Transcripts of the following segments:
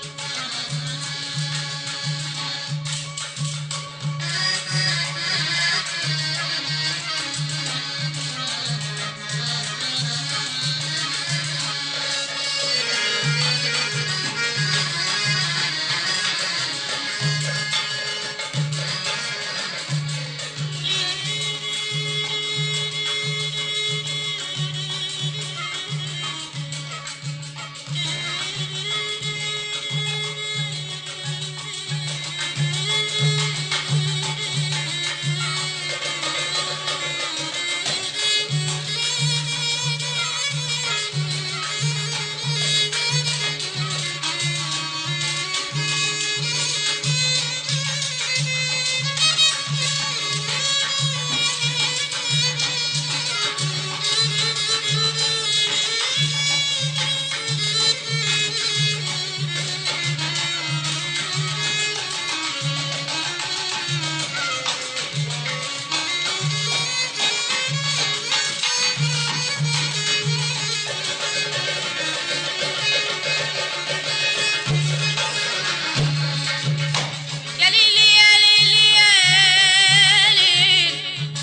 يا ليلي يا ليلي يا ليل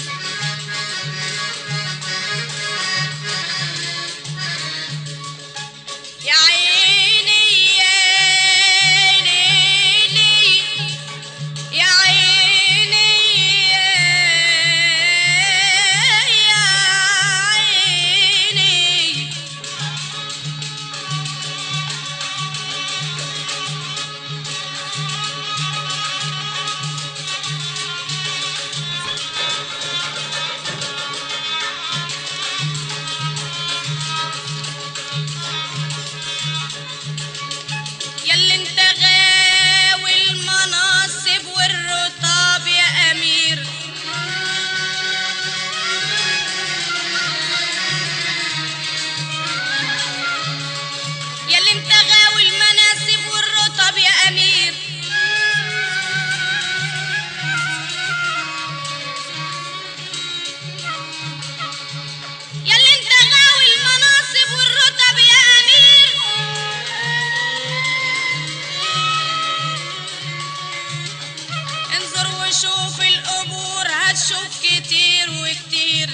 يا عيني يا ليلي يا عيني يا عيني ياللي انت غاوي المناصب والرطاب يا امير ياللي انت غاوي المناصب والرطب يا امير ياللي انت غاوي المناصب والرطب يا امير انظر وشوف القبور هتشوف كتير وكتير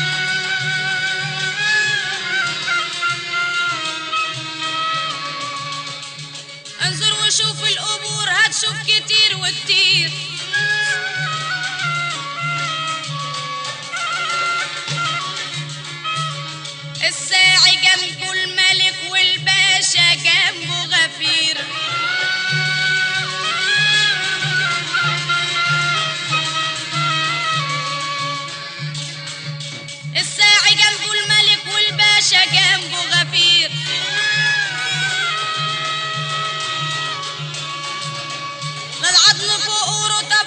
انظر وشوف القبور هتشوف كتير وكتير الساعي جنبه الملك والباشا جنبه غفير الساعي جنبه الملك والباشا جنبه غفير لا العظم فوق ورطب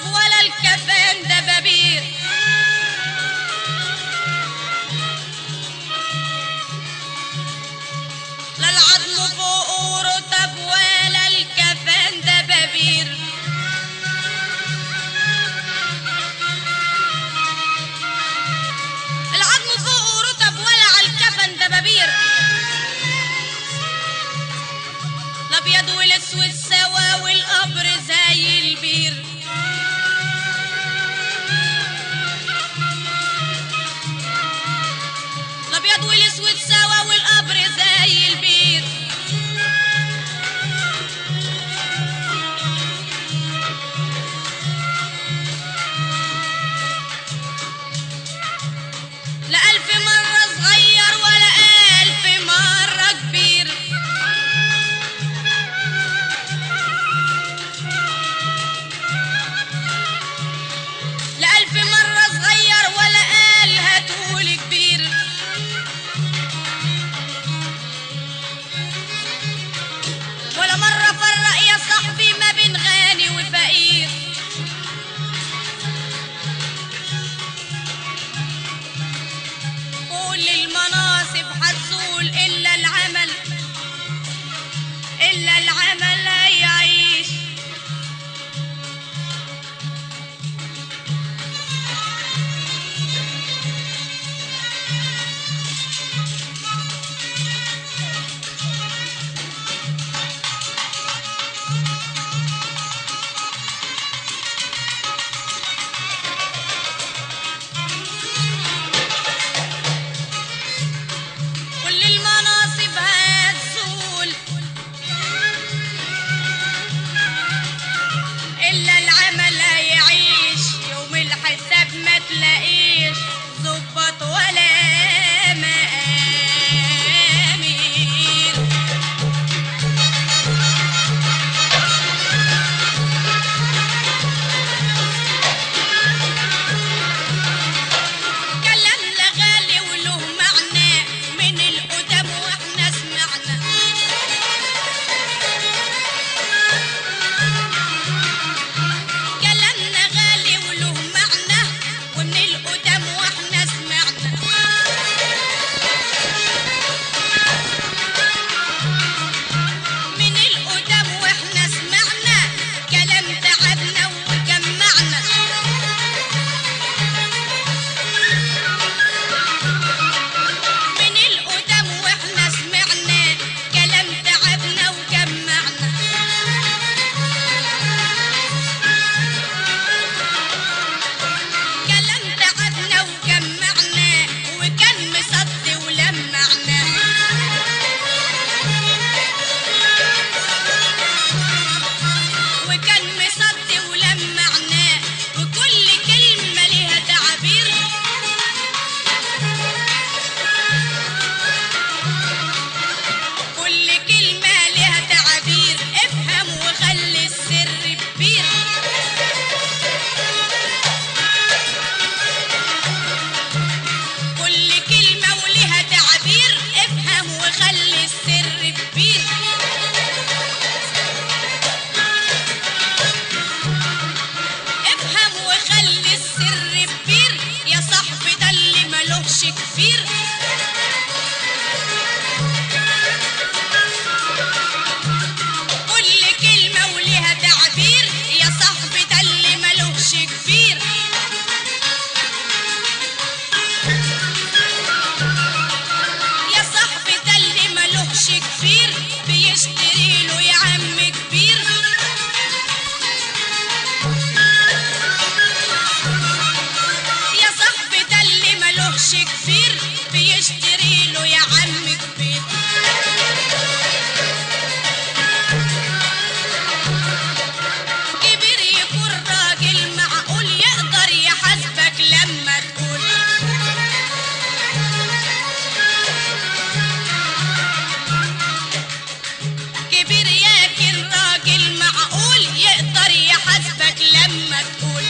كبير ياكل راجل معقول يقدر يحاسبك لما تقول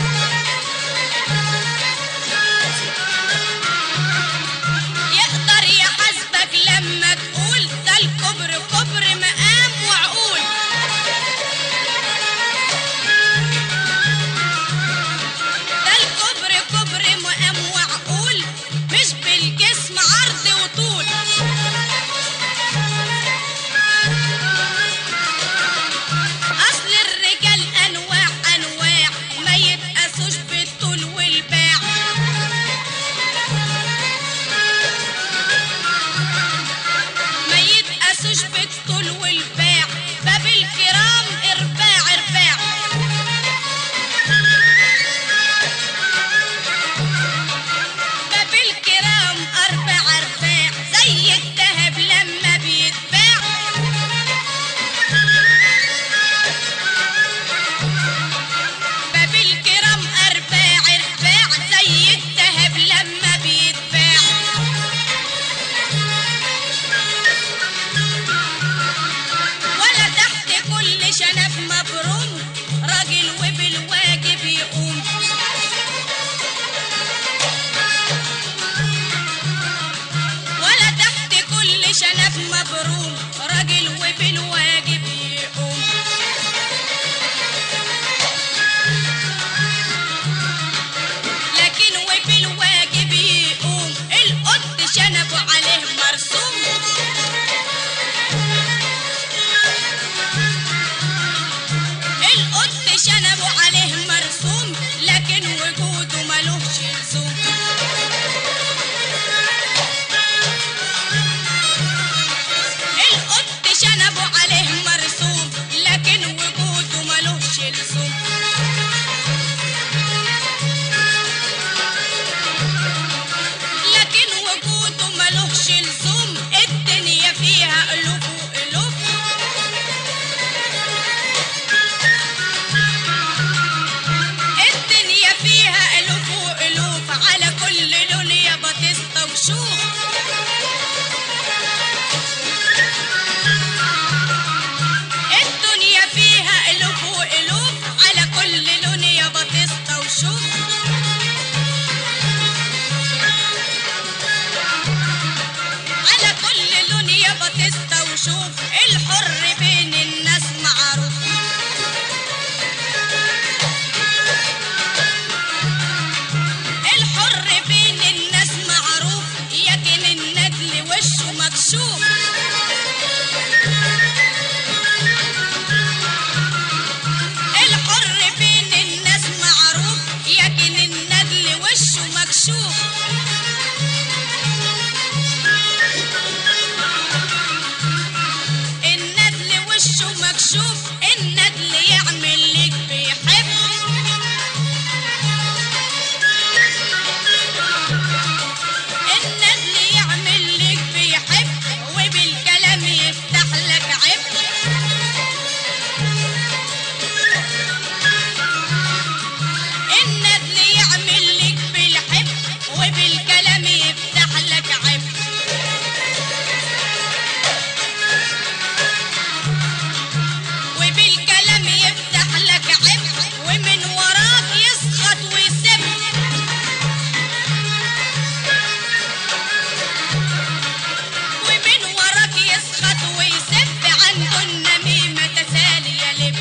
يقدر يحاسبك لما تقول ده الكبر كبر مقام وعقول ده الكبر كبر مقام وعقول مش بالجسم عرض وطول اصل الرجال انواع انواع ما يتقاسوش بالطول والباع ما يتقاسوش بالطول والباع باب الكرام ارباع ارباع باب الكرام ارباع ارباع زي الدهب لما بيتباع باب الكرام ارباع ارباع زي الدهب لما بيتباع ولا تحت كل شنب مبروم راجل وبالواجب يقوم ولا تحت كل شنب مبروم راجل وبالواجب يقوم لكن وبالواجب يقوم القط شنبه عليه مرسوم القط شنبه عليه مرسوم لكن وجوده ملوش لزوم القط شنبه عليه مرسوم لكن وجوده ملوش لزوم لكن وجوده ملوش لزوم الدنيا فيها ألوف وألوف الدنيا فيها ألوف وألوف على كل لون يا باتيستا وشوف الدنيا فيها ألوف وألوف على كل لون يا باتيستا وشوف على كل لون يا باتيستا وشوف الحر بين الناس معروف الحر بين الناس معروف يكن الندل وشه مكشوف الحر بين الناس معروف يكن الندل وشه مكشوف الندل وشه مكشوف الندل يعمل لك بيحب الندل يعمل لك بيحب وبالكلام يفتح لك عب الندل يعمل لك بالحب وبالكلام يفتح لك عب وبالكلام يفتح لك عب ومن وراك يسخط ويسب ومن وراك يسخط ويسب عنده النميمة تسالي يلب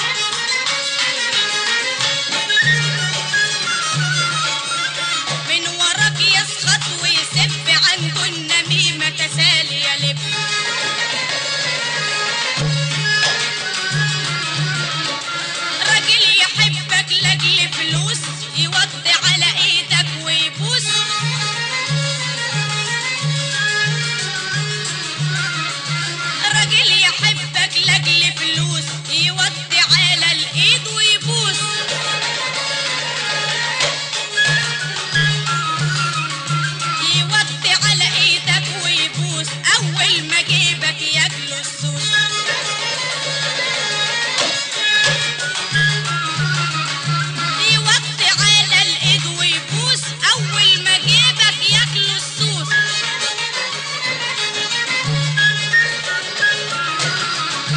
من وراك يسخط ويسب عنده النميمة تسالي يلب راجل يحبك لاجل فلوس يوطي على ايدك ويبوس راجل يحبك لاجل فلوس يوطي على الايد ويبوس يوطي على ايدك ويبوس اول ما جيبك ياكله السوس يوطي على الايد ويبوس اول ما جيبك ياكله السوس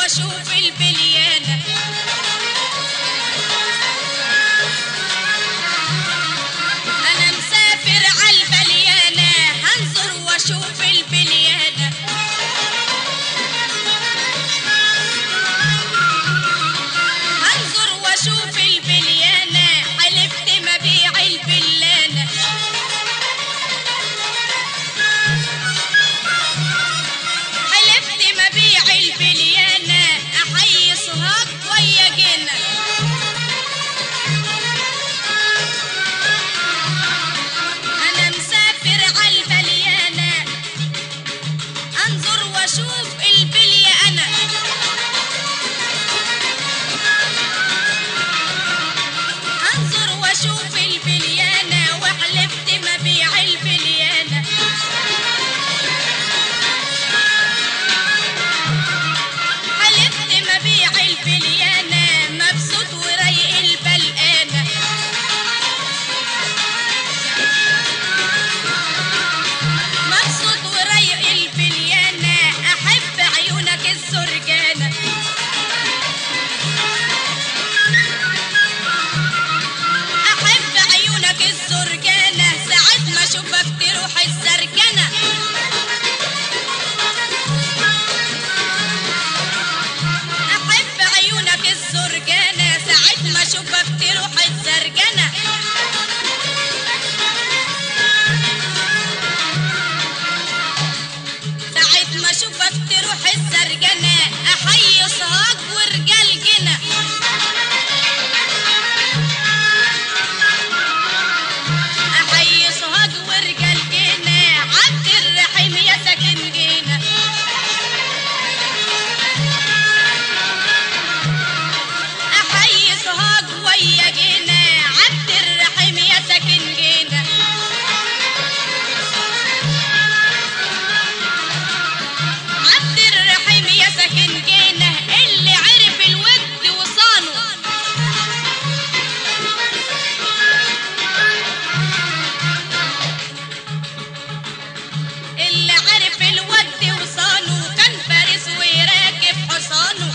واشوف البليانة انا مسافر عالبليانة هنظر واشوف البليانة هنظر واشوف البليانة حلفت مبيع البلانة حلفت مبيع البليانة احيي صهاج ويا جنة انا مسافر عالبليانة انظر واشوف البلية انا انظر واشوف البليانة وحلفت مبيع البليانة حلفت مبيع البليانة مبسوط ورايق البلقانة مبسوط ورايق البليانة أحب عيونك الزرجانة أحب عيونك الزرجانة ساعة ما أشوفك تروح الزرجنة أحب عيونك الزرجانة ساعة ما أشوفك تروح الزرجنة ساعة ما أشوفك تروح الزرجنة أحيي صهاج ورجال جنة أحيي صهاج ورجال جنة عبد الرحيم يا ساكن جنة أحيي صهاج ويا جنة عبد الرحيم يا ساكن جنة عبد الرحيم يا ساكن جنة اللي عرف الود وصانه اللي عرف الود وصانه كان فارس وراكب حصانه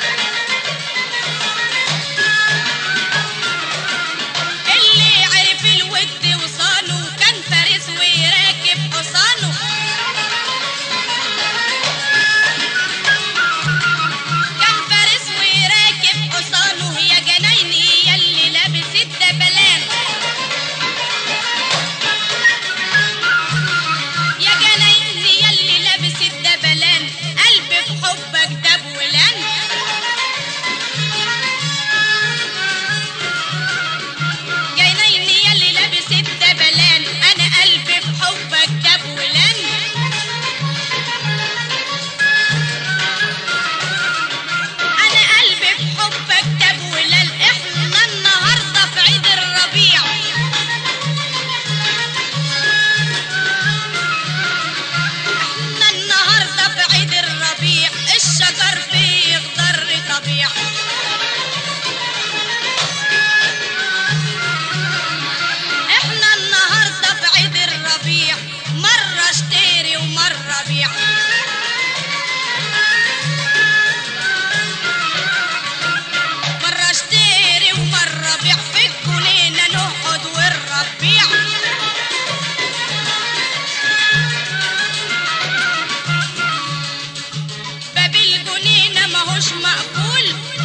اللي عرف الود وصانه كان فارس وراكب حصانه كان فارس وراكب حصانه يا جنايني يلي لابس الدبلان يا جنايني يلي لابس الدبلان قلبي في حبك دبولان جنايني يلي لابس الدبلان انا قلبي في حبك دبولان انا قلبي في حبك دبولان احنا النهارده في عيد الربيع احنا النهارده في عيد الربيع الشجر فيه يخضر طبيع احنا النهارده في عيد الربيع مره اشتري ومره بيع مرة اشتري ومرة بيع في الجنينة نقعد والربيع باب الجنينة ماهوش مقفول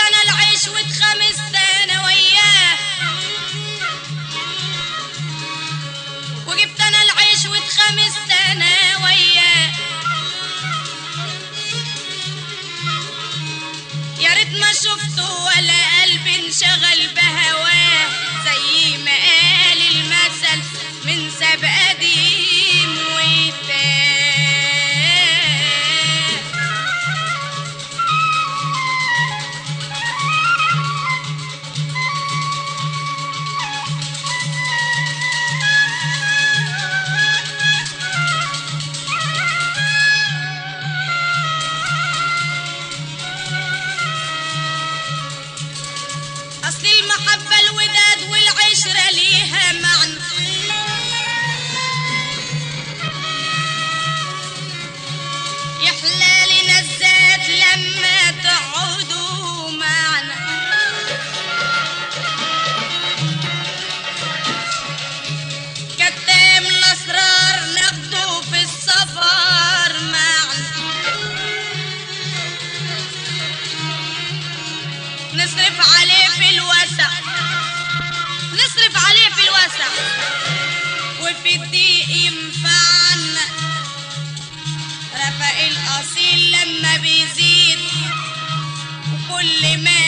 انا العيش واتخمس انا وياه وجبت انا العيش واتخمس انا وياه يا ريت ما شفته ولا قلبي انشغل بهواه زي ما قال المثل من سبق قديم وتاه أصل المحبة الوداد والعشرة ليها معنى يحلى لنا الذات لما تقعدوا معنا كتام الأسرار ناخده في السفر معنا نصرف عليه في الوسع نصرف عليه في الوسع وفي الضيق ينفعنا رفق الأصيل لما بيزيد وكل ما